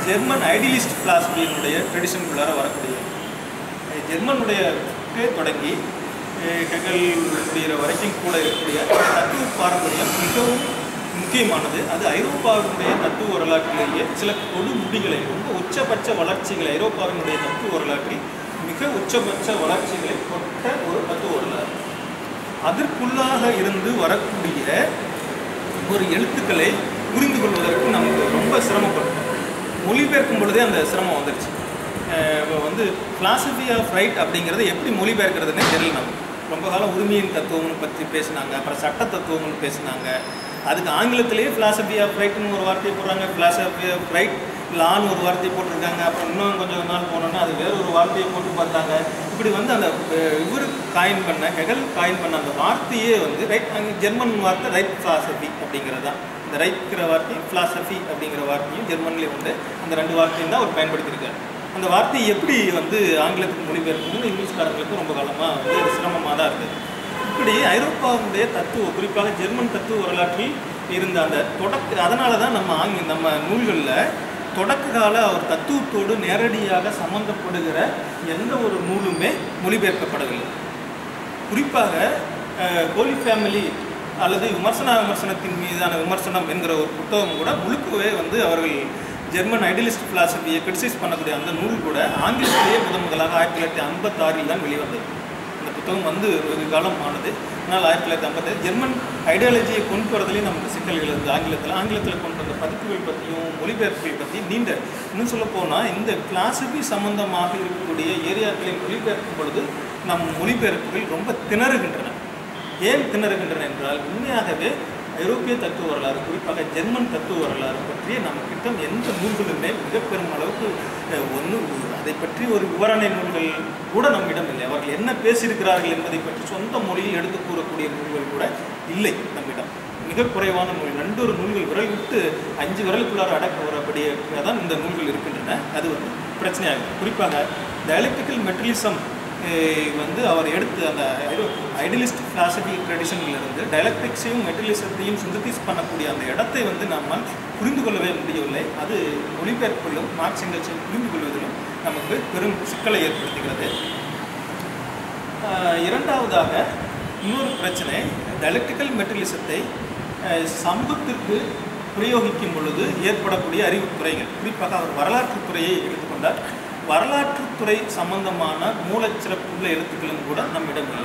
German idealist பிலாசபியினுடைய ட்ரெடிஷனுக்குள்ளார வரக்கூடிய அஹ் ஜெர்மனுடைய புக்கே தொடங்கி அஹ் ஹெகல் முடிகிற வரைக்கும் கூட இருக்கக்கூடிய அந்த தத்துவ பாரம்பரியம் மிகவும் முக்கியமானது அது ஐரோப்பாவினுடைய தத்துவ வரலாற்றிலேயே சில கொடுமுடிகளை ரொம்ப உச்சபட்ச வளர்ச்சிகளை ஐரோப்பாவினுடைய தத்துவ வரலாற்றில் மிக உச்சபட்ச வளர்ச்சிகளை கொண்ட ஒரு தத்துவ வரலாறு அதற்குள்ளாக இருந்து வரக்கூடிய ஒரு எழுத்துக்களை புரிந்து கொள்வதற்கு நமக்கு ரொம்ப சிரமப்படும் மொழிபெயர்க்கும் பொழுதே அந்த சிரமம் வந்துருச்சு அஹ் இப்போ வந்து philosophy ஆஃப் ரைட் அப்படிங்கிறத எப்படி மொழிபெயர்க்கிறதுனே தெரியல நமக்கு ரொம்ப காலம் உரிமையின் தத்துவம்னு பற்றி பேசினாங்க அப்புறம் சட்ட தத்துவம்னு பேசினாங்க அதுக்கு ஆங்கிலத்திலேயே philosophy ஆஃப் ரைட்னு ஒரு வார்த்தையை போடுறாங்க philosophy ஆஃப் ரைட் லான்னு ஒரு வார்த்தையை போட்டிருக்காங்க அப்புறம் இன்னும் கொஞ்சம் நாள் போனோன்னா அது வேற ஒரு வார்த்தையை போட்டு பார்த்தாங்க இப்படி வந்து அந்த இவர் காயின் பண்ண ஹெகல் காயின் பண்ண அந்த வார்த்தையே வந்து ரைட் அங்கே ஜெர்மன் வார்த்தை ரைட் philosophy அப்படிங்கிறது தான் இந்த ரைட்ங்கிற வார்த்தையும் philosophy அப்படிங்கிற வார்த்தையும் ஜெர்மன்லேயே வந்து அந்த ரெண்டு வார்த்தையும் தான் அவர் பயன்படுத்தியிருக்காரு அந்த வார்த்தையை எப்படி வந்து ஆங்கிலத்துக்கு மொழிபெயர்க்கணும்னு இங்கிலீஷ்காரங்களுக்கு ரொம்ப காலமாக வந்து சிரமமாக தான் இருந்தது இப்படி ஐரோப்பாவுடைய தத்துவ குறிப்பாக ஜெர்மன் தத்துவ வரலாற்றில் இருந்த அந்த தொடக்க அதனால தான் நம்ம ஆங்கி நம்ம நூல்களில் தொடக்க கால அவர் தத்துவத்தோடு நேரடியாக சம்பந்தப்படுகிற எந்த ஒரு நூலுமே மொழிபெயர்க்கப்படவில்லை குறிப்பாக ஹோலி ஃபேமிலி அல்லது விமர்சன விமர்சனத்தின் மீதான விமர்சனம் என்கிற ஒரு புத்தகம் கூட முழுக்கவே வந்து அவர்கள் ஜெர்மன் ஐடியலிஸ்ட் பிலாசபியை கிரிட்டிசைஸ் பண்ணக்கூடிய அந்த நூல் கூட ஆங்கிலத்திலேயே முதன் முதலாக ஆயிரத்தி தொள்ளாயிரத்தி ஐம்பத்தாறில் தான் வெளிவந்தது இந்த புத்தகம் வந்து ஒரு காலம் ஆனது ஆனால் ஆயிரத்தி தொள்ளாயிரத்தி ஐம்பது ஜெர்மன் ஐடியாலஜியை கொண்டு வரதுலேயும் நமக்கு சிக்கல்கள் இருந்தது ஆங்கிலத்தில் ஆங்கிலத்தில் கொண்டு வந்த பதிப்புகள் பற்றியும் மொழிபெயர்ப்புகள் பற்றி நீண்ட இன்னும் சொல்ல போனால் இந்த பிலாசபி சம்பந்தமாக இருக்கக்கூடிய ஏரியாக்களை மொழிபெயர்க்கும் பொழுது நம் மொழிபெயர்ப்புகள் ரொம்ப திணறுகின்றன ஏன் திணறுகின்றன என்றால் உண்மையாகவே ஐரோப்பிய தத்துவ வரலாறு குறிப்பாக ஜெர்மன் தத்துவ வரலாறு பற்றிய நம்ம கிட்ட எந்த நூல்களுமே மிக பெரும் அளவுக்கு ஒன்று அதை பற்றி ஒரு விவரணை நூல்கள் கூட நம்மிடம் இல்லை அவர்கள் என்ன பேசியிருக்கிறார்கள் என்பதை பற்றி சொந்த மொழியில் எடுத்து கூறக்கூடிய நூல்கள் கூட இல்லை நம்மிடம் மிக குறைவான மொழி ரெண்டொரு நூல்கள் விரல் விட்டு அஞ்சு விரலுக்குள்ளார அடக்க வரப்படியே தான் இந்த நூல்கள் இருக்கின்றன அது வந்து பிரச்சனையாகும் குறிப்பாக டயலக்டிக்கல் மெட்டலிசம் வந்து அவர் எடுத்து அந்த ஐடியலிஸ்ட் பிலாசபி ட்ரெடிஷனிலிருந்து டயலக்டிக்ஸையும் மெட்டலிசத்தையும் சிந்தசிஸ் பண்ணக்கூடிய அந்த இடத்தை வந்து நம்மால் புரிந்து கொள்ளவே முடியவில்லை அது மொழிபெயர்ப்பிலும் மார்க்ஸ் எங்கல்ஸை புரிந்து கொள்வதிலும் நமக்கு பெரும் சிக்கலை ஏற்படுத்துகிறது ஆஹ் இரண்டாவதாக இன்னொரு பிரச்சனை டயலக்டிக்கல் மெட்டலிசத்தை சமூகத்திற்கு பிரயோகிக்கும் பொழுது ஏற்படக்கூடிய அறிவுத்துறைகள் குறிப்பாக அவர் வரலாற்றுத் துறையை எடுத்துக்கொண்டார் வரலாற்றுத்துறை சம்பந்தமான மூலச்சிறப்புள்ள எழுத்துக்களும் கூட நம்மிடம் இல்லை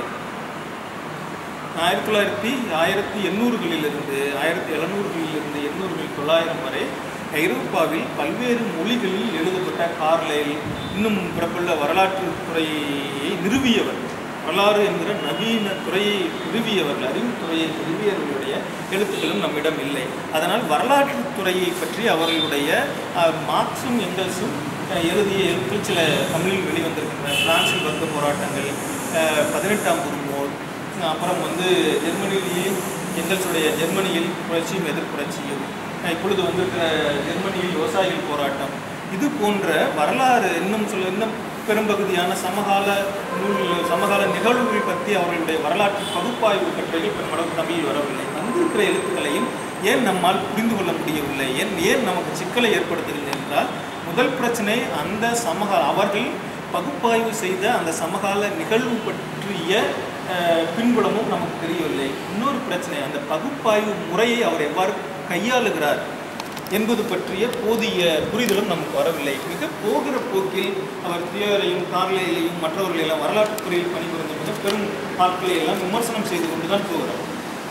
ஆயிரத்தி தொள்ளாயிரத்தி ஆயிரத்தி எண்ணூறுகளிலிருந்து ஆயிரத்தி எழுநூறுகளிலிருந்து எண்ணூறுகள் தொள்ளாயிரம் வரை ஐரோப்பாவில் பல்வேறு மொழிகளில் எழுதப்பட்ட கார்லைல் இன்னும் பிரபல வரலாற்றுத் துறையை நிறுவியவர் வரலாறு என்கிற நவீன துறையை நிறுவியவர்கள் அறிவுத்துறையை நிறுவியவர்களுடைய எழுத்துக்களும் நம்மிடம் இல்லை அதனால் வரலாற்றுத் துறையை பற்றி அவர்களுடைய அஹ், மார்க்சும் எங்கல்ஸும் அஹ், எழுதிய எழுத்துக்கள் சில தமிழில் வெளிவந்திருக்கின்றன பிரான்சில் வந்த போராட்டங்கள் அஹ், பதினெட்டாம் புதுமோர் அப்புறம் வந்து ஜெர்மனியிலேயே எங்கல்ஸுடைய ஜெர்மனியில் புரட்சியும் எதிர்ப்புரட்சியும் அஹ், இப்பொழுது வந்திருக்கிற ஜெர்மனியில் விவசாயிகள் போராட்டம் இது போன்ற வரலாறு இன்னும் சொல்ல இன்னும் பெரும்பகுதியான சமகால நூல் சமகால நிகழ்வுகள் பற்றி அவர்களுடைய வரலாற்று பகுப்பாய்வு கட்டுரைகள் பெருமளவு தமிழில் வரவில்லை வந்திருக்கிற எழுத்துக்களையும் ஏன் நம்மால் புரிந்து கொள்ள முடியவில்லை ஏன் ஏன் நமக்கு சிக்கலை ஏற்படுத்துகிறது என்றால் முதல் பிரச்சனை அந்த சமகால அவர்கள் பகுப்பாய்வு செய்த அந்த சமகால நிகழ்வு பற்றிய அஹ், பின்புலமும் நமக்கு தெரியவில்லை இன்னொரு பிரச்சனை அந்த பகுப்பாய்வு முறையை அவர் எவ்வாறு கையாளுகிறார் என்பது பற்றிய போதிய புரிதலும் நமக்கு வரவில்லை மிக போகிற போக்கில் அவர் தியோரையும் கார்லையிலையும் மற்றவர்களையெல்லாம் வரலாற்றுத் துறையில் பணிபுரிந்த மிக பெரும் ஆட்களை எல்லாம் விமர்சனம் செய்து கொண்டு தான் போகிறார்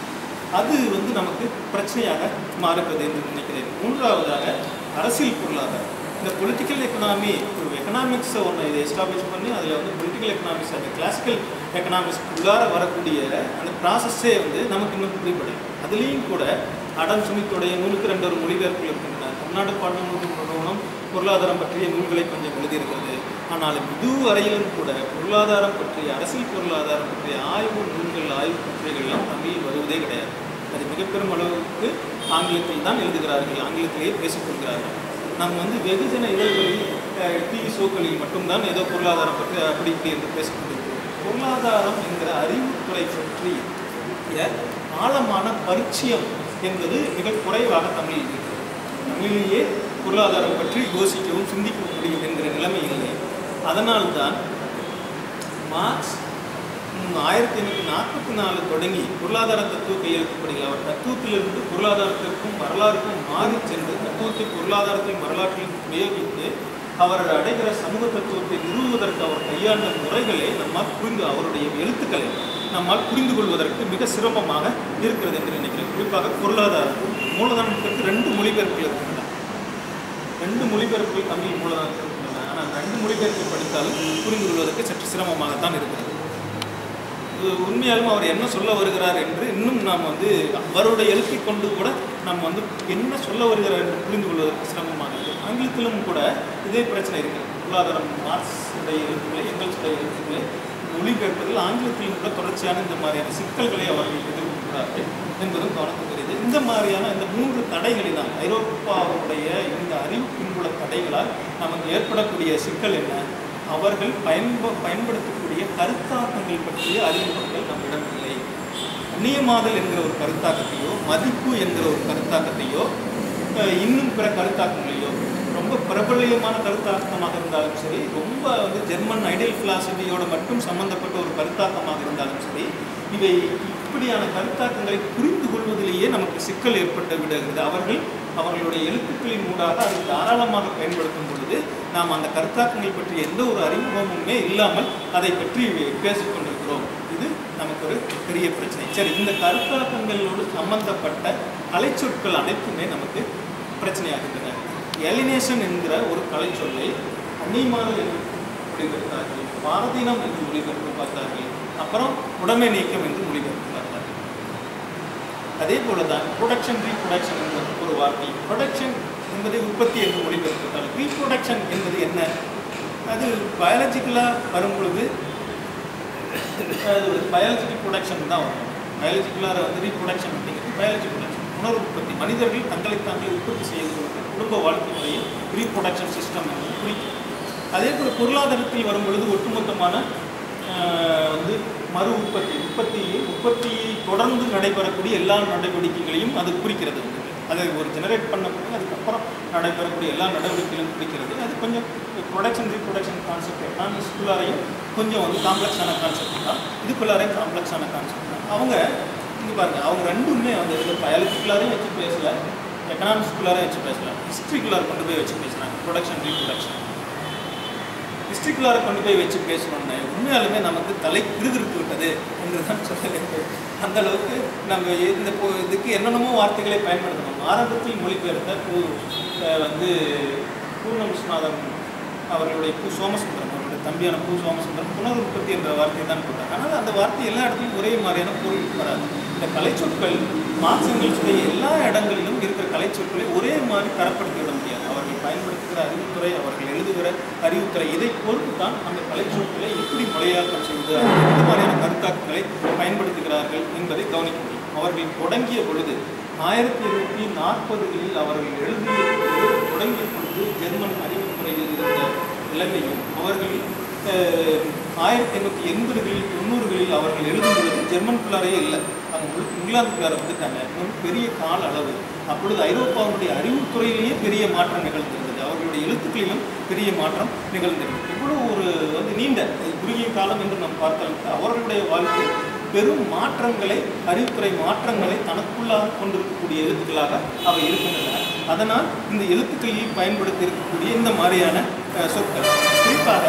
அது வந்து நமக்கு பிரச்சனையாக மாறுகிறது என்று நினைக்கிறேன் மூன்றாவதாக அரசியல் பொருளாதாரம் இந்த பொலிட்டிக்கல் எக்கனாமி ஒரு எக்கனாமிக்ஸை ஒன்று இதை எஸ்டாப்ளிஷ் பண்ணி அதில் வந்து பொலிட்டிக்கல் எக்கனாமிக்ஸ் அந்த கிளாசிக்கல் எக்கனாமிக்ஸ் உள்ளார வரக்கூடிய அந்த ப்ராசஸ்ஸே வந்து நமக்கு இன்னும் புரியப்படும் அதுலேயும் கூட அடம் சுமித்துடைய நூலுக்கு ரெண்டு ஒரு மொழிபெயர்ப்புகள் இருக்கின்றன தமிழ்நாடு பாடநூல் நிறுவனம் பொருளாதாரம் பற்றிய நூல்களை கொஞ்சம் எழுதியிருக்கிறது ஆனால் இதுவரையிலும் கூட பொருளாதாரம் பற்றிய அரசியல் பொருளாதாரம் பற்றிய ஆய்வு நூல்கள் ஆய்வு கட்டுரைகள்லாம் தமிழில் வருவதே கிடையாது அது மிக பெரும் அளவுக்கு ஆங்கிலத்தில் தான் எழுதுகிறார்கள் ஆங்கிலத்திலேயே பேசிக்கொள்கிறார்கள் நாம் வந்து வெகுஜன இதழ்களில் டிவி ஷோக்களில் மட்டும்தான் ஏதோ பொருளாதாரம் பற்றி அப்படி இப்படி என்று பேசிக்கொண்டிருக்கிறோம் பொருளாதாரம் என்கிற அறிவுத்துறை பற்றிய ஆழமான பரிச்சயம் என்பது மிக குறைவாக தமிழில் இருக்கிறது தமிழிலேயே பொருளாதாரம் பற்றி யோசிக்கவும் சிந்திக்க முடியும் என்கிற நிலைமை இல்லை அதனால்தான் மார்க்ஸ் ம், ஆயிரத்தி எண்ணூற்றி நாற்பத்தி நாலு தொடங்கி பொருளாதார தத்துவ கையெழுத்துப்படிகள் அவர் தத்துவத்திலிருந்து பொருளாதாரத்திற்கும் வரலாறுக்கும் மாறி சென்று தத்துவத்தை பொருளாதாரத்தையும் வரலாற்றையும் உபயோகித்து அவர் அடைகிற சமூக தத்துவத்தை நிறுவுவதற்கு அவர் கையாண்ட முறைகளை நம்மால் புரிந்து அவருடைய எழுத்துக்களை நம்மால் புரிந்து கொள்வதற்கு மிக சிரமமாக இருக்கிறது என்று நினைக்கிறேன் குறிப்பாக பொருளாதாரம் மூலதனத்திற்கு ரெண்டு மொழிபெயர்ப்புகள் இருக்கின்றன ரெண்டு மொழிபெயர்ப்புகள் தமிழ் மூலதனத்தில் இருக்கின்றன ஆனால் ரெண்டு மொழிபெயர்ப்பை படித்தாலும் புரிந்து கொள்வதற்கு சற்று சிரமமாகத்தான் இருக்கிறது இது உண்மையாலும் அவர் என்ன சொல்ல வருகிறார் என்று இன்னும் நாம் வந்து அவருடைய எழுத்தை கொண்டு கூட நாம் வந்து என்ன சொல்ல வருகிறார் என்று புரிந்து கொள்வதற்கு சிரமமாக இருக்கு ஆங்கிலத்திலும் கூட இதே பிரச்சனை இருக்கிறது பொருளாதாரம் மார்க்ஸுடைய எழுத்துக்களை எங்கள்ஸுடைய எழுத்துக்களை மொழிபெயர்ப்பதில் ஆங்கிலத்திலும் கூட தொடர்ச்சியான இந்த மாதிரியான சிக்கல்களை அவர்கள் எதிர்கொள்கிறார்கள் என்பதும் கவனத்துக்குரியது இந்த மாதிரியான இந்த மூன்று தடைகளினால் ஐரோப்பாவுடைய இந்த அறிவு பின்புல தடைகளால் நமக்கு ஏற்படக்கூடிய சிக்கல் என்ன அவர்கள் பயன்ப பயன்படுத்தக்கூடிய கருத்தாக்கங்கள் பற்றிய அறிமுகங்கள் நம்மிடம் இல்லை அந்நியமாதல் என்கிற ஒரு கருத்தாக்கத்தையோ மதிப்பு என்கிற ஒரு கருத்தாக்கத்தையோ அஹ், இன்னும் பிற கருத்தாக்கங்களையோ ரொம்ப பிரபல்யமான கருத்தாக்கமாக இருந்தாலும் சரி ரொம்ப வந்து ஜெர்மன் ஐடியல் பிலாசபியோட மட்டும் சம்பந்தப்பட்ட ஒரு கருத்தாக்கமாக இருந்தாலும் சரி இவை இப்படியான கருத்தாக்கங்களை புரிந்து கொள்வதிலேயே நமக்கு சிக்கல் ஏற்பட்டு விடுகிறது அவர்கள் அவர்களுடைய எழுத்துக்களின் ஊடாக அதை தாராளமாக பயன்படுத்தும் பொழுது நாம் அந்த கருத்தாக்கங்கள் பற்றி எந்த ஒரு அறிமுகமுமே இல்லாமல் அதை பற்றி பேசிக் கொண்டிருக்கிறோம் இது நமக்கு ஒரு பெரிய பிரச்சனை சரி இந்த கருத்தாக்கங்களோடு சம்பந்தப்பட்ட கலைச்சொற்கள் அனைத்துமே நமக்கு பிரச்சனையாகின்றன எலினேஷன் என்கிற ஒரு கலைச்சொல்லை அந்நியமானல் என்று மொழிபெயர்த்தார்கள் பாரதீனம் என்று மொழிபெயர்த்து பார்த்தார்கள் அப்புறம் உடைமை நீக்கம் என்று மொழிபெயர்த்து பார்த்தார்கள் அதே போல தான் ப்ரொடக்ஷன் ரீப்ரொடக்ஷன் என்ற ஒரு வார்த்தை ப்ரொடக்ஷன் என்பதை உற்பத்தி என்று மொழிபெயர்த்தால் ரீப்ரொடக்ஷன் என்பது என்ன அது பயாலஜிக்கலாக வரும் பொழுது அது பயாலஜிக்கல் ப்ரொடக்ஷன் தான் வரும் பயாலஜிக்கலாக வந்து ரீப்ரொடக்ஷன் அப்படிங்கிறது பயாலஜி ப்ரொடக்ஷன் உணர்வு உற்பத்தி மனிதர்கள் தங்களை தாங்களே உற்பத்தி செய்வதற்கு குடும்ப வாழ்க்கை முறையை ரீப்ரொடக்ஷன் சிஸ்டம் என்று குறிக்கும் அதே போல் பொருளாதாரத்தில் வரும் பொழுது ஒட்டுமொத்தமான ஆஹ், வந்து மறு உற்பத்தி உற்பத்தியை உற்பத்தியை தொடர்ந்து நடைபெறக்கூடிய எல்லா நடவடிக்கைகளையும் அது குறிக்கிறது வந்து. அதை ஒரு ஜெனரேட் பண்ணக்கூடிய அதுக்கப்புறம் நடைபெறக்கூடிய எல்லா நடவடிக்கைகளும் குறிக்கிறது அது கொஞ்சம் ப்ரொடக்ஷன் ரீப்ரொடக்ஷன் கான்செப்ட் நான் ஸ்கூலாரையும் கொஞ்சம் வந்து காம்ப்ளெக்ஸான கான்செப்ட் தான் இதுக்குள்ளாரையும் காம்ப்ளெக்ஸான கான்செப்ட் தான் அவங்க இங்கே பாருங்க அவங்க ரெண்டுமே வந்து இதில் பயாலஜிக்குள்ளாரையும் வச்சு பேசல எக்கனாமிக்ஸ்குள்ளாரையும் வச்சு பேசல ஹிஸ்ட்ரிக்குள்ளார கொண்டு போய் வச்சு பேசுகிறாங்க ப்ரொடக்ஷன் ரீப்ரொடக்ஷன் ஹிஸ்ட்ரிக்குள்ளார கொண்டு போய் வச்சு பேசணும்னு உண்மையாலுமே நமக்கு தலை கிருகிருக்கு விட்டது என்று தான் சொல்ல வேண்டும் அந்த அளவுக்கு நம்ம இந்த பொ- இதுக்கு என்னென்னமோ வார்த்தைகளை பயன்படுத்தணும் ஆரம்பத்தில் மொழிபெயர்த்த பூ அஹ் வந்து பூர்ண விஸ்வநாதன் அவர்களுடைய பூ சோமசுந்தரம் அவருடைய தம்பியான பூ சோமசுந்தரம் புனர் உற்பத்தி என்ற வார்த்தையை தான் போட்டாங்க ஆனால் அந்த வார்த்தை எல்லா இடத்துலையும் ஒரே மாதிரியான பொருள் வராது இந்த கலைச்சொற்கள் மார்க்சியங்களுடைய எல்லா இடங்களிலும் இருக்கிற கலைச்சொற்களை ஒரே மாதிரி தரப்படுத்தி விட முடியாது அவர்கள் பயன்படுத்துகிற அறிவுத்துறை அவர்கள் எழுதுகிற அறிவுத்துறை இதை பொறுத்து தான் அந்த கலைச்சொற்களை எப்படி மொழியாக்கம் செய்வது அவர்கள் எந்த மாதிரியான கருத்தாக்கங்களை பயன்படுத்துகிறார்கள் என்பதை கவனிக்க முடியும் அவர்கள் தொடங்கிய பொழுது ஆயிரத்தி எண்ணூற்றி நாற்பதுகளில் அவர்கள் எழுதிய பொழுது தொடங்கிய பொழுது ஜெர்மன் அறிவுத்துறையில் இருந்த நிலைமையும் அவர்கள் அஹ், ஆயிரத்தி எண்ணூற்றி எண்பதுகளில் தொண்ணூறுகளில் அவர்கள் எழுதும் பொழுது ஜெர்மனுக்குள்ளாரையே இல்லை அவங்க முழு- இங்கிலாந்துக்குள்ளார வந்துட்டாங்க இது வந்து பெரிய கால அளவு அப்பொழுது ஐரோப்பாவுடைய அறிவுத்துறையிலேயே பெரிய மாற்றம் நிகழ்ந்திருந்தது அவர்களுடைய எழுத்துக்களிலும் பெரிய மாற்றம் நிகழ்ந்திருந்தது இவ்வளவு ஒரு வந்து நீண்ட குறுகிய காலம் என்று நாம் பார்த்தாலும் கூட அவர்களுடைய வாழ்க்கை பெரும் மாற்றங்களை அறிவுத்துறை மாற்றங்களை தனக்குள்ளாக கொண்டிருக்கக்கூடிய எழுத்துக்களாக அவை இருக்கின்றன அதனால் இந்த எழுத்துக்களில் பயன்படுத்தி இருக்கக்கூடிய இந்த மாதிரியான அஹ், சொற்கள் குறிப்பாக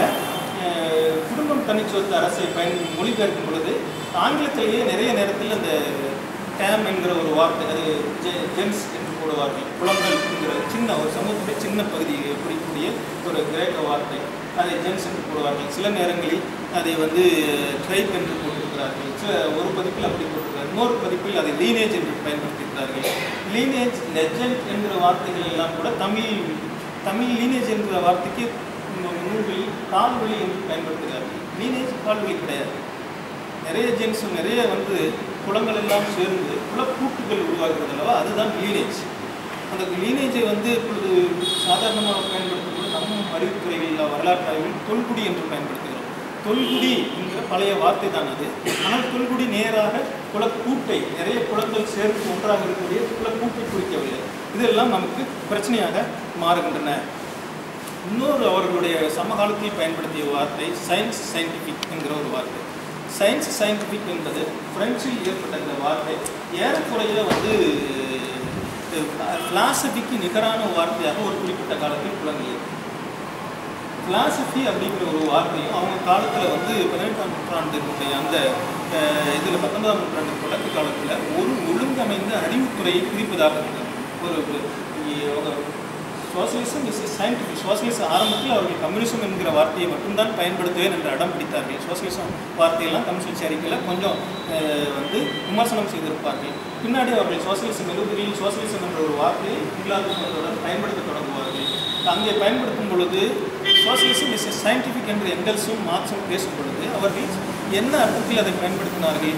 அஹ், குடும்பம் தனிச்சொத்து அரசை பயன் மொழிபெயர்க்கும் பொழுது ஆங்கிலத்திலேயே நிறைய நேரத்தில் அந்த டேம் என்கிற ஒரு வார்த்தை அது ஜெ- ஜென்ஸ் என்று போடுவார்கள் குளங்கள் என்கிற சின்ன ஒரு சமூகத்துடைய சின்ன பகுதியை குறிக்கக்கூடிய ஒரு கிரேக்க வார்த்தை அதை ஜென்ஸ் என்று போடுவார்கள் சில நேரங்களில் அதை வந்து ட்ரைப் என்று போட்டிருக்கிறார்கள் சில ஒரு பதிப்பில் அப்படி போட்டிருக்கிறார்கள் இன்னொரு பதிப்பில் அதை லீனேஜ் என்று பயன்படுத்தியிருக்கிறார்கள் லீனேஜ் லெஜண்ட் என்கிற வார்த்தைகள் எல்லாம் கூட தமிழ் தமிழ் லீனேஜ் என்கிற வார்த்தைக்கு நூ- நூல்களில் கால்வழி என்று பயன்படுத்துகிறார்கள் லீனேஜ் கால்வழி கிடையாது நிறைய ஜென்ஸ் நிறைய வந்து குளங்கள் எல்லாம் சேர்ந்து குளக்கூட்டுகள் உருவாகிறது அல்லவா அதுதான் லீனேஜ் அந்த லீனேஜை வந்து இப்பொழுது சாதாரணமாக பயன்படுத்தும்போது நம்ம அறிவுத்துறைகளில் வரலாற்று ஆய்வில் தொல்குடி என்று பயன்படுத்துகிறோம் தொல்குடி என்கிற பழைய வார்த்தை தான் அது ஆனால் தொல்குடி நேராக குளக்கூட்டை நிறைய குளங்கள் சேர்ந்து ஒன்றாக இருக்கக்கூடிய குளக்கூட்டை குறிக்கவில்லை இதெல்லாம் நமக்கு பிரச்சனையாக மாறுகின்றன இன்னொரு அவர்களுடைய சமகாலத்தில் பயன்படுத்திய வார்த்தை சயின்ஸ் சயின்டிஃபிக் என்கிற ஒரு வார்த்தை சயின்ஸ் சயின்டிஃபிக் என்பது பிரெஞ்சில் ஏற்பட்ட இந்த வார்த்தை ஏறக்குறைய வந்து பிலாசபிக்கு நிகரான வார்த்தையாக ஒரு குறிப்பிட்ட காலத்தில் புலங்கியது பிலாசபி அப்படிங்கிற ஒரு வார்த்தையும் அவங்க காலத்தில் வந்து பதினெட்டாம் நூற்றாண்டினுடைய அந்த இதில் பத்தொன்பதாம் நூற்றாண்டு தொடக்க காலத்தில் ஒரு ஒழுங்கமைந்த அறிவுத்துறையை குறிப்பதாக இருந்தது ஒரு சோசியலிசம் இஸ் சயின்டிஃபிக் சோசியலிசம் ஆரம்பத்தில் அவர்கள் கம்யூனிசம் என்கிற வார்த்தையை மட்டும்தான் பயன்படுத்துவேன் என்று அடம் பிடித்தார்கள் சோசியலிசம் வார்த்தையெல்லாம் கம்யூனிஸ்ட் அறிக்கையில் கொஞ்சம் அஹ், வந்து விமர்சனம் செய்திருப்பார்கள் பின்னாடி அவர்கள் சோசியலிசம் எழுபதுகளில் சோசியலிசம் என்ற ஒரு வார்த்தையை இங்கிலாந்துடன் பயன்படுத்த தொடங்குவார்கள் அங்கே பயன்படுத்தும் பொழுது சோசியலிசம் இஸ் சயின்டிஃபிக் என்று எங்கல்ஸும் மார்க்ஸும் பேசும் பொழுது அவர்கள் என்ன அர்த்தத்தில் அதை பயன்படுத்தினார்கள்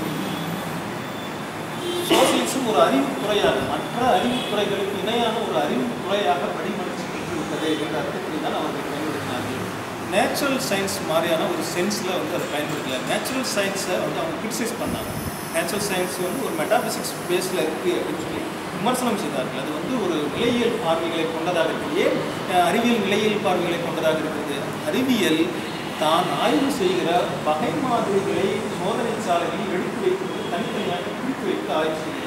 சோசியலிசம் ஒரு அறிவுத்துறையாக மற்ற அறிவுத்துறைகளுக்கு இணையான ஒரு அறிவுத்துறையாக வடிவமைச்சு விட்டது என்ற அர்த்தத்தில் தான் அவர்கள் பயன்படுத்தினார்கள் நேச்சுரல் சயின்ஸ் மாதிரியான ஒரு சென்ஸில் வந்து அதை பயன்படுத்தல நேச்சுரல் சயின்ஸை வந்து அவங்க கிரிட்டிசைஸ் பண்ணாங்க நேச்சுரல் சயின்ஸ் வந்து ஒரு மெட்டாபிசிக்ஸ் பேஸில் இருக்குது அப்படின்னு சொல்லி விமர்சனம் செய்தார்கள் அது வந்து ஒரு நிலையியல் பார்வைகளை கொண்டதாக இருக்குது ஏன் அஹ், அறிவியல் நிலையியல் பார்வைகளை கொண்டதாக இருக்கிறது அறிவியல் தான் ஆய்வு செய்கிற வகை மாதிரிகளை சோதனை சாலைகளில் எடுத்து வைத்து தனித்தனியாக பிரித்து வைத்து ஆய்வு செய்கிறது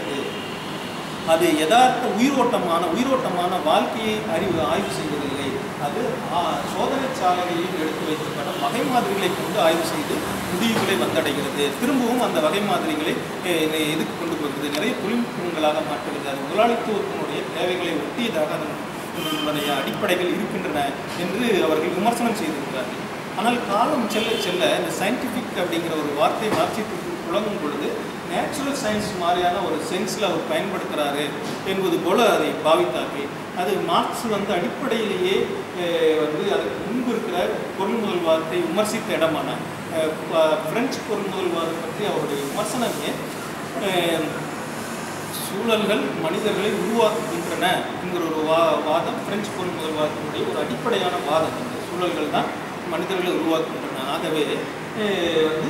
அது யதார்த்த உயிரோட்டமான உயிரோட்டமான வாழ்க்கையை அறிவு ஆய்வு செய்வதில்லை அது ஆ, சோதனை சாலைகளில் எடுத்து வைக்கப்பட்ட வகை மாதிரிகளை கொண்டு ஆய்வு செய்து முடிவுகளை வந்தடைகிறது திரும்பவும் அந்த வகை மாதிரிகளை அஹ், இதை எதுக்கு கொண்டு போகிறது நிறைய தொழில்நுட்பங்களாக மாற்றுகிறது அது முதலாளித்துவத்தினுடைய தேவைகளை ஒட்டியதாக அதன் அதனுடைய அடிப்படைகள் இருக்கின்றன என்று அவர்கள் விமர்சனம் செய்திருக்கிறார்கள் ஆனால் காலம் செல்ல செல்ல இந்த சயின்டிஃபிக் அப்படிங்கிற ஒரு வார்த்தை மார்க்சியத்துக்கு புழங்கும் பொழுது நேச்சுரல் சயின்ஸ் மாதிரியான ஒரு சென்ஸில் அவர் பயன்படுத்துகிறாரு என்பது போல அதை பாவித்தார்கள் அது மார்க்ஸ் வந்து அடிப்படையிலேயே அஹ், வந்து அதுக்கு முன்பு இருக்கிற பொருள்முதல் வாதத்தை விமர்சித்த இடமான அஹ், ப- பிரெஞ்சு பொருள்முதல் வாதம் பற்றி அவருடைய விமர்சனமே அஹ், சூழல்கள் மனிதர்களை உருவாக்குகின்றன என்கிற ஒரு வா வாதம் பிரெஞ்சு பொருள்முதல் வாதத்தினுடைய ஒரு அடிப்படையான வாதம் இந்த சூழல்கள் தான் மனிதர்களை உருவாக்குகின்றன ஆகவே அஹ், வந்து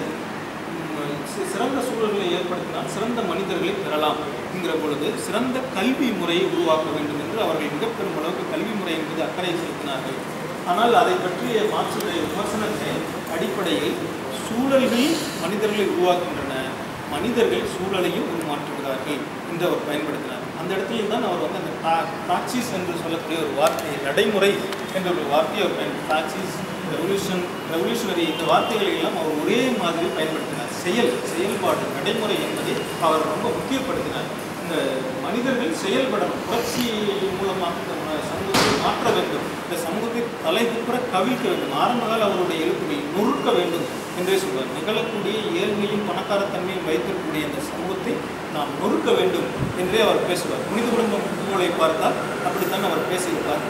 ம், சி- சிறந்த சூழல்களை ஏற்படுத்தினால் சிறந்த மனிதர்களை பெறலாம் என்கிற பொழுது சிறந்த கல்வி முறையை உருவாக்க வேண்டும் என்று அவர்கள் மிக பெரும் அளவுக்கு கல்வி முறை என்பது அக்கறை செலுத்தினார்கள் ஆனால் அதை பற்றிய மாற்றுடைய விமர்சனத்தை அடிப்படையில் சூழல்கள் மனிதர்களை உருவாக்குகின்றன மனிதர்கள் சூழலையும் உருமாற்றுகிறார்கள் என்று அவர் பயன்படுத்தினார் அந்த இடத்துல தான் அவர் வந்து அந்த ப்ராக்சிஸ் என்று சொல்லக்கூடிய ஒரு வார்த்தையை நடைமுறை என்ற ஒரு வார்த்தையை அவர் பயன் ப்ராக்சிஸ் ரெவல்யூஷன் ரெவல்யூஷனரி இந்த வார்த்தைகளை எல்லாம் அவர் ஒரே மாதிரி பயன்படுத்தினார் செயல் செயல்பாடு நடைமுறை என்பதை அவர் ரொம்ப முக்கியப்படுத்தினார் இந்த மனிதர்கள் செயல்படணும் புரட்சி மூலமாக இந்த ம- சமூகத்தை மாற்ற வேண்டும் இந்த சமூகத்தை தலைகுப்புற கவிழ்க்க வேண்டும் ஆரம்பகால அவருடைய எழுத்துக்கள் நொறுக்க வேண்டும் என்றே சொல்வார் நிகழக்கூடிய ஏழ்மையும் பணக்காரத்தன்மையும் வைத்திருக்கக்கூடிய இந்த சமூகத்தை நாம் நொறுக்க வேண்டும் என்றே அவர் பேசுவார் புனித குடும்பம் நூலை பார்த்தால் அப்படித்தான் அவர் பேசியிருப்பார்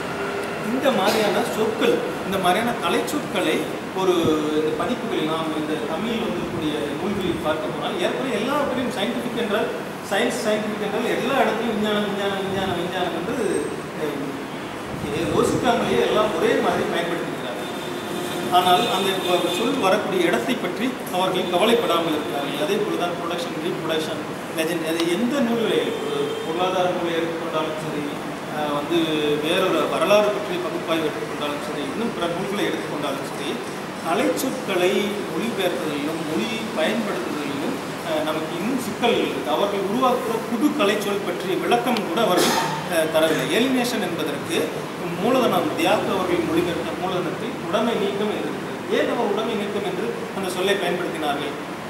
இந்த மாதிரியான சொற்கள் இந்த மாதிரியான கலைச்சொற்களை ஒரு இந்த பதிப்புகளில் நாம் இந்த தமிழில் வந்திருக்கக்கூடிய நூல்களில் பார்க்க போனால் ஏற்கனவே எல்லாவற்றையும் சயின்டிஃபிக் என்றால் சயின்ஸ் சயின்டிஃபிக் என்றால் எல்லா இடத்துலையும் விஞ்ஞானம் விஞ்ஞானம் விஞ்ஞானம் விஞ்ஞானம் என்று அஹ், இதை யோசிக்காமலேயே எல்லாம் ஒரே மாதிரி பயன்படுத்துகிறார்கள் ஆனால் அந்த வ- சொல் வரக்கூடிய இடத்தை பற்றி அவர்கள் கவலைப்படாமல் இருக்கிறார்கள் அதே போல தான் ப்ரொடக்ஷன் ரீப்ரொடக்ஷன் லெஜண்ட் அது எந்த நூல்களை ஒரு பொருளாதார நூலை எடுத்துக்கொண்டாலும் சரி அஹ், வந்து வேறொரு வரலாறு பற்றிய பகுப்பாய்வு எடுத்துக்கொண்டாலும் சரி இன்னும் பிற நூல்களை எடுத்துக்கொண்டாலும் சரி கலைச்சொற்களை மொழிபெயர்ப்பதிலும் மொழி பயன்படுத்துவதிலும் அஹ், நமக்கு இன்னும் சிக்கல்கள் இருக்குது அவர்கள் உருவாக்குகிற புது கலைச்சொல் பற்றிய விளக்கம் கூட அவர்கள் அஹ், தரவில்லை ஏலினேஷன் என்பதற்கு மூலதனம் தியாக அவர்கள் மொழிபெயர்த்த மூலதனத்தை உடைமை நீக்கம் என்று இருக்கிறது. ஏன் அவர் உடைமை நீக்கம் என்று அந்த சொல்லை பயன்படுத்தினார்கள்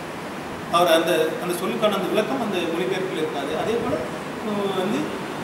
அவர் அந்த அந்த சொல்லுக்கான அந்த விளக்கம் அந்த மொழிபெயர்ப்பில் இருக்காது அதே போல் வந்து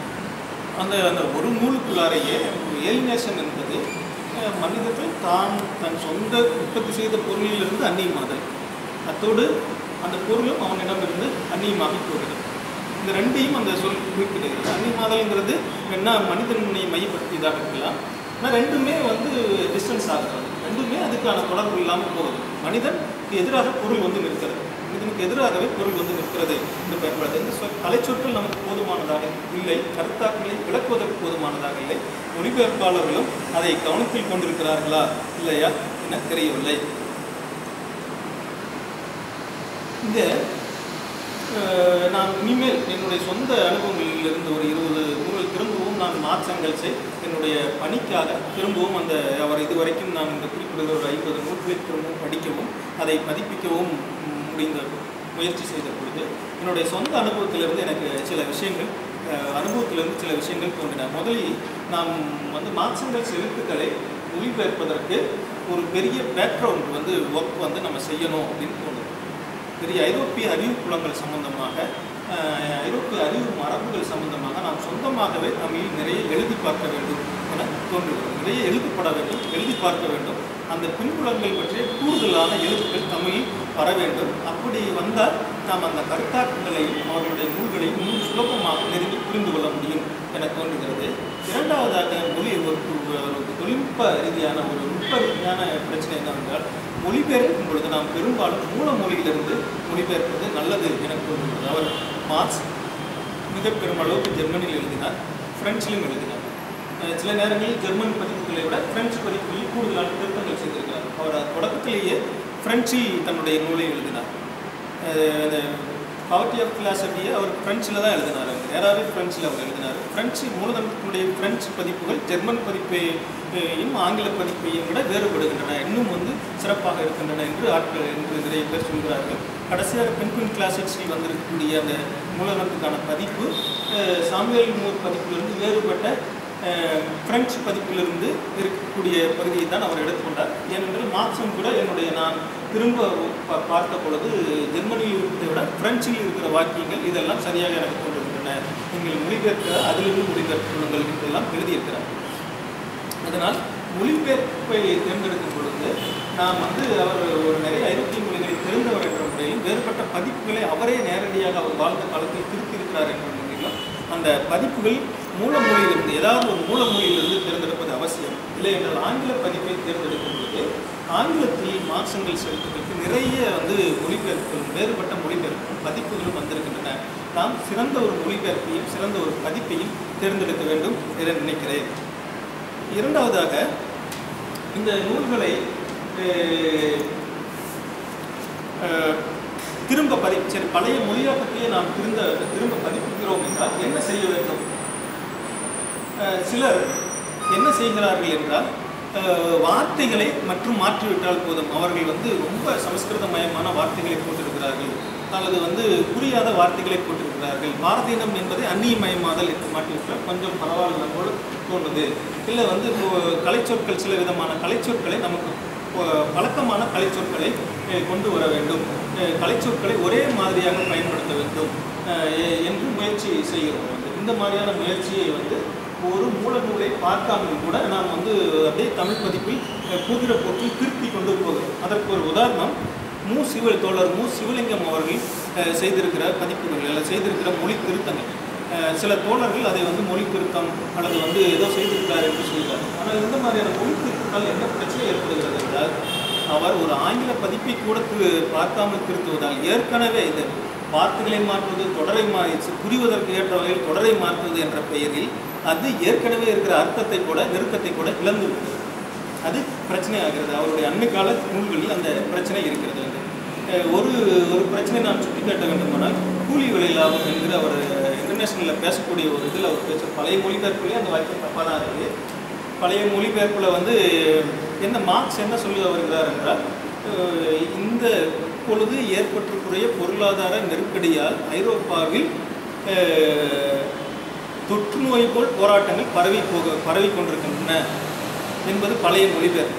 அந்த அந்த ஒரு நூலுக்குள்ளாரையே ஏலினேஷன் என்பது அஹ், மனிதர்கள் தான் தன் சொந்த உற்பத்தி செய்த பொருளிலிருந்து அந்நியமாதல் அத்தோடு அந்த பொருளும் அவனிடமிருந்து அந்நியமாகி போகிறது இந்த ரெண்டையும் அந்த சொல் குறிப்பிடுகிறது அந்நியமாதல்ங்கிறது என்ன மனிதனை மையப்படுத்தியதாக இருக்கலாம் ஆனால் ரெண்டுமே வந்து டிஸ்டன்ஸ் ஆகிறது ரெண்டுமே அதுக்கான தொடர்பு இல்லாமல் போகுது மனிதனுக்கு எதிராக பொருள் வந்து நிற்கிறது மனிதனுக்கு எதிராகவே பொருள் வந்து நிற்கிறது என்று பயன்படுது இந்த சொல் கலைச்சொற்கள் நமக்கு போதுமானதாக இல்லை கருத்தாக்களை விளக்குவதற்கு போதுமானதாக இல்லை மொழிபெயர்ப்பாளர்களும் அதை கவனத்தில் கொண்டிருக்கிறார்களா இல்லையா என தெரியவில்லை இந்த அஹ், நான் இனிமேல் என்னுடைய சொந்த அனுபவங்களில் இருந்து ஒரு இருபது நூல்கள் திரும்பவும் நான் மாற்றங்கள் என்னுடைய பணிக்காக திரும்பவும் அந்த அவர் இதுவரைக்கும் நான் இந்த குறிப்பிடுகிற ஒரு ஐம்பது நூல்களை திரும்பவும் படிக்கவும் அதை பதிப்பிக்கவும் முடிந்த முயற்சி செய்த பொழுது என்னுடைய சொந்த அனுபவத்திலிருந்து எனக்கு சில விஷயங்கள் அஹ், அனுபவத்திலிருந்து சில விஷயங்கள் தோன்றின முதலில் நாம் வந்து மார்க்சங்கல்ஸ் எழுத்துக்களை மொழிபெயர்ப்பதற்கு ஒரு பெரிய பேக்ரவுண்ட் வந்து ஒர்க் வந்து நம்ம செய்யணும் அப்படின்னு தோணுது பெரிய ஐரோப்பிய அறிவு புலங்கள் சம்பந்தமாக அஹ், ஐரோப்பிய அறிவு மரபுகள் சம்பந்தமாக நாம் சொந்தமாகவே தமிழில் நிறைய எழுதி பார்க்க வேண்டும் என தோன்றுகிறது நிறைய எழுதப்பட வேண்டும் எழுதி பார்க்க வேண்டும் அந்த பின்புலங்கள் பற்றிய கூடுதலான எழுத்துக்கள் தமிழில் வர வேண்டும் அப்படி வந்தால் நாம் அந்த கருத்தாக்கங்களையும் அவர்களுடைய நூல்களையும் இன்னும் சுலபமாக நெருங்கி புரிந்து கொள்ள முடியும் என தோன்றுகிறது இரண்டாவதாக மொழி ஒரு ஒரு தொழில்நுட்ப ரீதியான ஒரு நுட்ப ரீதியான பிரச்சனை என்னவென்றால் மொழிபெயர்க்கும் பொழுது நாம் பெரும்பாலும் மூல மொழியிலிருந்து மொழிபெயர்ப்பது நல்லது என தோன்றுகிறது அவர் மார்க்ஸ் மிக பெருமளவுக்கு ஜெர்மனியில் எழுதினார் பிரெஞ்சிலும் எழுதினார் அஹ் சில நேரங்களில் ஜெர்மன் பதிப்புகளை விட பிரெஞ்சு பதிப்புகளில் கூடுதலான திருத்தங்கள் செய்திருக்கிறார் அவர் தொடக்கத்திலேயே பிரெஞ்சில் தன்னுடைய நூலை எழுதினார் பாவர்ட்டி ஆஃப் பிலாசபியை அவர் ஃப்ரெஞ்சில் தான் எழுதினார் அவர் நேராகவே ஃப்ரெஞ்சில் அவர் எழுதினார் ஃப்ரெஞ்சு மூலதனத்தினுடைய ஃப்ரெஞ்சு பதிப்புகள் ஜெர்மன் பதிப்பையும் ஆங்கில பதிப்பையும் விட வேறுபடுகின்றன இன்னும் வந்து சிறப்பாக இருக்கின்றன என்று ஆட்கள் என்று நிறைய பேர் சொல்கிறார்கள் கடைசியாக பென்குயின் கிளாசிக்ஸில் வந்திருக்கக்கூடிய அந்த மூலதனத்துக்கான பதிப்பு அஹ், சாமுவேல் மூர் பதிப்பிலிருந்து வேறுபட்ட அஹ், பிரெஞ்சு பதிப்பிலிருந்து இருக்கக்கூடிய பகுதியை தான் அவர் எடுத்துக்கொண்டார் ஏனென்றால் மார்க்சும் கூட என்னுடைய நான் திரும்ப பா- பார்த்த பொழுது ஜெர்மனியில் இருப்பதை விட பிரெஞ்சில் இருக்கிற வாக்கியங்கள் இதெல்லாம் சரியாக எனக்கு கொண்டிருக்கின்றன நீங்கள் மொழிபெயர்க்கிற அதிலிருந்து மொழிபெயர்ப்பு கொள்ளுங்கள் என்றெல்லாம் எழுதியிருக்கிறார் அதனால் மொழிபெயர்ப்பை தேர்ந்தெடுக்கும் பொழுது நாம் வந்து அவர் ஒரு நிறைய ஐரோப்பிய மொழிகளை தெரிந்தவர் என்ற முறையில் வேறுபட்ட பதிப்புகளை அவரே நேரடியாக அவர் வாழ்ந்த காலத்தில் திருத்தியிருக்கிறார் என்ற முறையிலும் அந்த பதிப்புகள் மூல மொழியிலிருந்து ஏதாவது ஒரு மூல மொழியிலிருந்து தேர்ந்தெடுப்பது அவசியம் இல்லை என்றால் ஆங்கில பதிப்பை தேர்ந்தெடுக்கும் பொழுது ஆங்கிலத்தில் மார்க்சங்கள் எழுத்துக்களுக்கு நிறைய வந்து மொழிபெயர்ப்புகளும் வேறுபட்ட மொழிபெயர்ப்பும் பதிப்புகளும் வந்திருக்கின்றன நாம் சிறந்த ஒரு மொழிபெயர்ப்பையும் சிறந்த ஒரு பதிப்பையும் தேர்ந்தெடுக்க வேண்டும் என நினைக்கிறேன் இரண்டாவதாக இந்த நூல்களை அஹ், அஹ், திரும்ப பதி சரி பழைய மொழியாக்கத்தையே நாம் திரும்ப திரும்ப பதிப்பிக்கிறோம் என்றால் என்ன செய்ய வேண்டும் அஹ், சிலர் என்ன செய்கிறார்கள் என்றால் அஹ், வார்த்தைகளை மற்றும் மாற்றிவிட்டால் போதும் அவர்கள் வந்து ரொம்ப சமஸ்கிருதமயமான வார்த்தைகளை போட்டிருக்கிறார்கள் அல்லது வந்து புரியாத வார்த்தைகளை போட்டிருக்கிறார்கள் பாரதீனம் என்பதை அந்நியமயமாதல் என்று மாற்றிவிட்டால் கொஞ்சம் பரவாயில்ல போல தோணுது இல்லை வந்து இப்போ கலைச்சொற்கள் சில விதமான கலைச்சொற்களை நமக்கு ப- பழக்கமான கலைச்சொற்களை அஹ், கொண்டு வர வேண்டும் அஹ், கலைச்சொற்களை ஒரே மாதிரியாக பயன்படுத்த வேண்டும் அஹ், எ- என்று முயற்சி செய்கிறோம் வந்து இந்த மாதிரியான முயற்சியை வந்து ஒரு மூல நூலை பார்க்காமல் கூட நாம் வந்து அப்படியே தமிழ் பதிப்பில் அஹ், புதிர போக்கில் திருத்தி கொண்டு போகிறோம் அதற்கு ஒரு உதாரணம் மு சிவ தோழர் மு சிவலிங்கம் அவர்கள் அஹ், செய்திருக்கிற பதிப்புகள் அல்லது செய்திருக்கிற மொழி திருத்தங்கள் அஹ், சில தோழர்கள் அதை வந்து மொழி திருத்தம் அல்லது வந்து ஏதோ செய்திருக்கிறார் என்று சொல்கிறார் ஆனால் இந்த மாதிரியான மொழி திருத்தத்தால் என்ன பிரச்சனை ஏற்படுகிறது என்றால் அவர் ஒரு ஆங்கில பதிப்பை கூட திரு- பார்க்காமல் திருத்துவதால் ஏற்கனவே இது வார்த்தைகளை மாற்றுவது தொடரை மா புரிவதற்கு ஏற்ற வகையில் தொடரை மாற்றுவது என்ற பெயரில் அது ஏற்கனவே இருக்கிற அர்த்தத்தை கூட நெருக்கத்தை கூட இழந்து விட்டது அது பிரச்சனை ஆகிறது அவருடைய அண்மை கால நூல்களில் அந்த பிரச்சனை இருக்கிறது வந்து அஹ் ஒரு ஒரு பிரச்சனை நான் சுட்டிக்காட்ட வேண்டுமானால் கூலி விலை லாபம் என்கிற அவர் இன்டர்நேஷனலில் பேசக்கூடிய ஒரு இதில் அவர் பேச பழைய மொழிபெயர்ப்புலேயே அந்த வாக்கியம் தப்பாக தான் இருக்குது பழைய மொழிபெயர்ப்பில் வந்து என்ன மார்க்ஸ் என்ன சொல்லி வருகிறார் என்றால் அஹ் இந்த பொழுது ஏற்பட்டிருக்கிற பொருளாதார நெருக்கடியால் ஐரோப்பாவில் அஹ், தொற்று நோய் போல் போராட்டங்கள் பரவி போக பரவி கொண்டிருக்கின்றன என்பது பழைய மொழிபெயர்ப்பு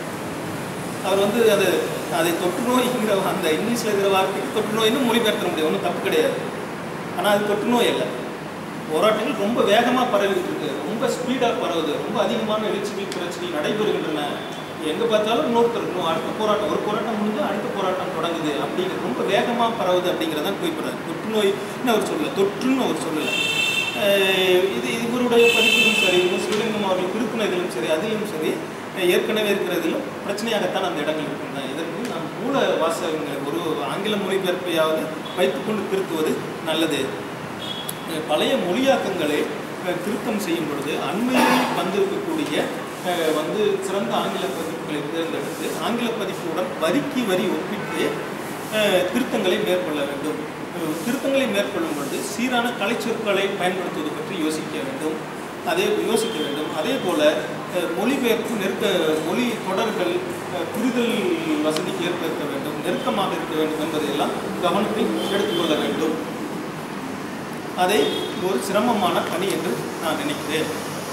அவர் வந்து அது அதை தொற்று நோய்ங்கிற அந்த இங்கிலீஷில் இருக்கிற வார்த்தைக்கு தொற்று நோய்னு மொழிபெயர்த்த முடியும் ஒன்றும் தப்பு கிடையாது ஆனால் அது தொற்று நோய் இல்லை போராட்டங்கள் ரொம்ப வேகமாக பரவிட்டு இருக்கு ரொம்ப ஸ்பீடாக பரவுது ரொம்ப அதிகமான எழுச்சிகள் பிரச்சனைகள் நடைபெறுகின்றன எங்கே பார்த்தாலும் இன்னொருத்தர் இன்னும் அடுத்த போராட்டம் ஒரு போராட்டம் முடிஞ்சு அடுத்த போராட்டம் தொடங்குது அப்படிங்கிறது ரொம்ப வேகமாக பரவுது அப்படிங்கிறதான் குறிப்பிடுறாரு தொற்று நோய்னு அவர் சொல்லல தொற்றுன்னு அவர் சொல்லலை அஹ் இது இவருடைய பதிப்பிலும் சரி சிவலிங்கம் அவர்கள் திருப்பினதிலும் சரி அதிலும் சரி அஹ் ஏற்கனவே இருக்கிறதிலும் பிரச்சனையாகத்தான் அந்த இடங்கள் இருக்கின்றன இதற்கு நாம் மூல வாசகங்கள் ஒரு ஆங்கில மொழிபெயர்ப்பையாவது வைத்துக்கொண்டு திருத்துவது நல்லது அஹ் பழைய மொழியாக்கங்களை அஹ், திருத்தம் செய்யும் பொழுது அண்மையில் வந்திருக்கக்கூடிய அஹ், வந்து சிறந்த ஆங்கில பதிப்புகளை தேர்ந்தெடுத்து ஆங்கில பதிப்புடன் வரிக்கு வரி ஒப்பிட்டு அஹ், திருத்தங்களை மேற்கொள்ள வேண்டும் அஹ், திருத்தங்களை மேற்கொள்ளும் பொழுது சீரான கலைச்சொற்களை பயன்படுத்துவது பற்றி யோசிக்க வேண்டும் அதே யோசிக்க வேண்டும் அதே போல அஹ், மொழிபெயர்ப்பு நெருக்க மொழி தொடர்கள் அஹ், புரிதல் வசதிக்கு ஏற்ப இருக்க வேண்டும் நெருக்கமாக இருக்க வேண்டும் என்பதையெல்லாம் கவனத்தில் எடுத்துக்கொள்ள வேண்டும் அதை ஒரு சிரமமான பணி என்று நான் நினைக்கிறேன்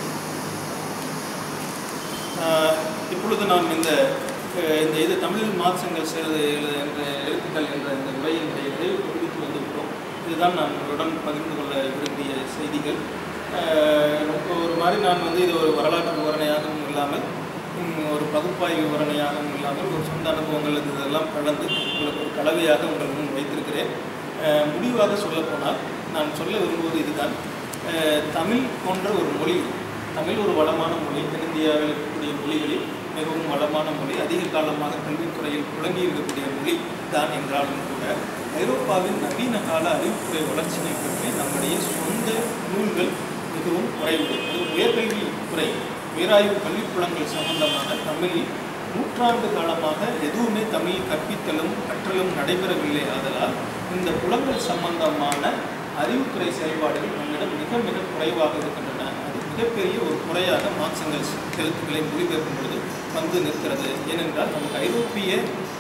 ஆஹ் இப்பொழுது நாம் இந்த அஹ், இந்த இது தமிழில் மாற்றங்கள் செய்வது எழுத என்ற எழுத்துக்கள் என்ற இந்த உரையினுடைய நிறைவு பகுதிக்கு வந்துவிட்டோம் இதுதான் நான் உங்களுடன் பகிர்ந்து கொள்ள விரும்பிய செய்திகள் ஆஹ், ரொம்ப ஒரு மாதிரி நான் வந்து இது ஒரு வரலாற்று விவரணையாகவும் இல்லாமல் உம், ஒரு பகுப்பாய்வு விவரணையாகவும் இல்லாமல் ஒரு சொந்த அனுபவங்கள் இது இதெல்லாம் கலந்து உங்களுக்கு ஒரு கலவையாக உங்கள் முன் வைத்திருக்கிறேன் ஆஹ், முடிவாக சொல்லப்போனால் நான் சொல்ல விரும்புவது இதுதான் ஆஹ், தமிழ் போன்ற ஒரு மொழி தமிழ் ஒரு வளமான மொழி தென்னிந்தியாவில் இருக்கக்கூடிய மொழிகளில் மிகவும் வளமான மொழி அதிக காலமாக கல்வித்துறையில் புழங்கி இருக்கக்கூடிய மொழி தான் என்றாலும் கூட ஐரோப்பாவின் நவீன கால அறிவுத்துறை வளர்ச்சியை பற்றி நம்முடைய சொந்த நூல்கள் மிகவும் குறைவு அது உயர்கல்வி துறை உயராய்வு கல்விப்புலங்கள் சம்பந்தமான தமிழில் நூற்றாண்டு காலமாக எதுவுமே தமிழ் கற்பித்தலும் கற்றலும் நடைபெறவில்லை ஆதலால் இந்த புலங்கள் சம்பந்தமான அறிவுத்துறை செயல்பாடுகள் நம்மிடம் மிக மிக குறைவாக இருக்கின்றன அது மிகப்பெரிய ஒரு குறையாக மார்க்சங்கள் எழுத்துக்களை மொழிபெயர்க்கும் பொழுது வந்து நிற்கிறது ஏனென்றால் நமக்கு ஐரோப்பிய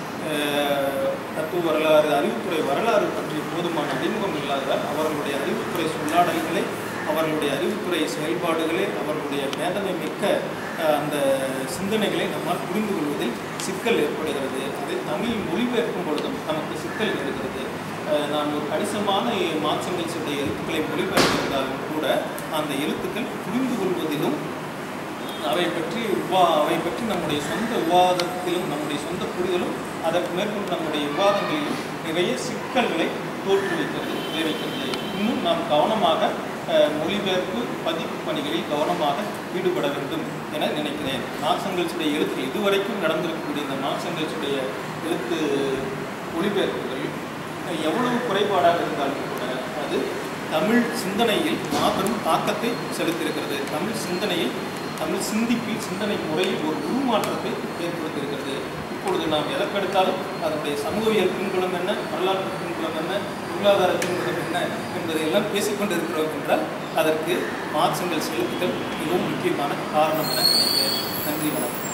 அஹ், தத்துவ வரலாறு அறிவுத்துறை வரலாறு பற்றி போதுமான அறிமுகம் இல்லாததால் அவர்களுடைய அறிவுத்துறை சொல்லாடல்களை அவர்களுடைய அறிவுத்துறை செயல்பாடுகளே அவர்களுடைய மேதமை மிக்க அஹ், அந்த சிந்தனைகளை நம்மால் புரிந்து கொள்வதில் சிக்கல் ஏற்படுகிறது அதை தமிழ் மொழிபெயர்க்கும் பொழுதும் நமக்கு சிக்கல் இருக்கிறது அஹ், நான் ஒரு கணிசமான மாற்றங்களுடைய எழுத்துக்களை மொழிபெயர்த்திருந்தாலும் கூட அந்த எழுத்துக்கள் புரிந்து கொள்வதிலும் அவை பற்றி விவா அவை பற்றி நம்முடைய சொந்த விவாதத்திலும் நம்முடைய சொந்த புரிதலும் அதற்கு மேற்கொண்டு நம்முடைய விவாதங்களிலும் நிறைய சிக்கல்களை தோற்றுவிக்கிறது விளைவிக்கிறது இன்னும் நாம் கவனமாக அஹ், மொழிபெயர்ப்பு பதிப்பு பணிகளில் கவனமாக ஈடுபட வேண்டும் என நினைக்கிறேன் மார்க்சங்கல்ஸுடைய எழுத்து இதுவரைக்கும் நடந்திருக்கக்கூடிய இந்த மார்க்சங்கல்ஸுடைய எழுத்து மொழிபெயர்ப்புகள் எவ்வளவு குறைபாடாக இருந்தாலும் கூட அது தமிழ் சிந்தனையில் மாபெரும் தாக்கத்தை செலுத்தியிருக்கிறது தமிழ் சிந்தனையில் தமிழ் சிந்திப்பில் சிந்தனை முறையில் ஒரு உருமாற்றத்தை ஏற்படுத்தியிருக்கிறது இப்பொழுது நாம் எதற்கெடுத்தாலும் அதனுடைய சமூகவியல் பின்புலம் என்ன வரலாற்று பின்புலம் என்ன பொருளாதார பின்புலம் என்ன என்பதை எல்லாம் பேசிக்கொண்டிருக்கிறோம் என்றால் அதற்கு மார்க்சங்கள் செலுத்துதல் மிகவும் முக்கியமான காரணம் என நினைக்கிறேன் நன்றி வணக்கம்